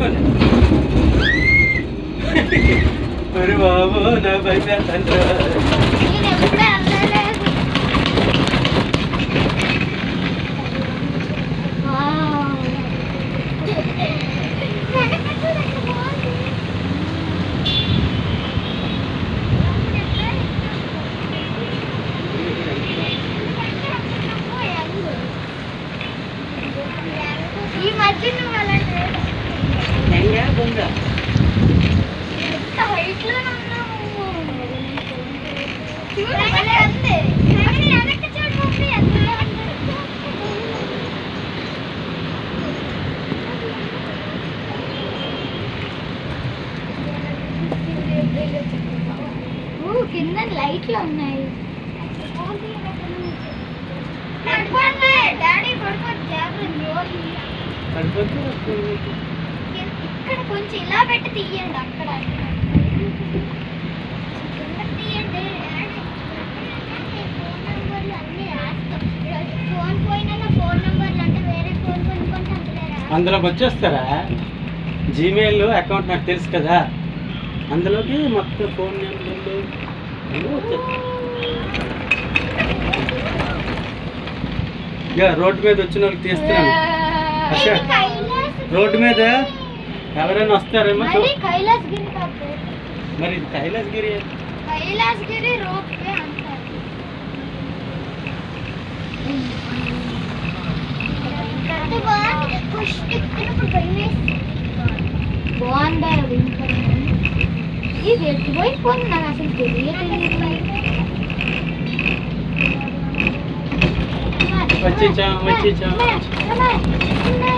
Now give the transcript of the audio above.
పట్టుకోండి ఒరే బాబు నా భయపడతాను నేను ఎప్పుడూ వెళ్ళలేదు వావ్. వెనక చూడండి, బాగుంది. ఈ మధ్య నువ్వు అలాంటి ఎంత హైట్ లో ఉన్నావు చూడు భలే ఉంది కానీ వెనక్కి చూడు మమ్మీ ఎంత బాగుంది. ఊ, కింద లైట్లు ఉన్నాయి పడుకోండి డాడీ పడుకోండి జాగ్రత్త ఇక్కడ కొంచెం ఇలా పెట్టి తీయండి అక్కడ కిందకి తీయండి ఫోన్ నంబర్లు అన్నీ రాస్తాం ఫోన్ పోయినా ఫోన్ నంబర్లు అంటే వేరే ఫోన్ కొనుక్కుంటే అందులో రాస్తాం అందులోకి వచ్చేస్తారా జీమెయిల్ అకౌంట్ నాకు తెలుసు కదా అందులోకి మొత్తం ఫోన్ నెంబర్లు అన్నీ వచ్చేస్తాయి. ఇక రోడ్డు మీద వచ్చిన వాళ్ళకి తీస్తున్నాను హర్ష, ఇది కైలాస్ రోడ్డు మీద ఎవరైనా వస్తారేమో చూ మళ్ళీ కైలాస్ గిరి కాదు మరి ఇది Kailasagiri Kailasgiri ropeway అంటారు ఎంత బాగుంది ఫస్ట్ ఎక్కినప్పుడు భయం వేస్తుంది బాగుందా ఇది ఎట్టుపోయిపోయింది నాకు అసలు తెలియదు వచ్చేసాం, వచ్చేసాం.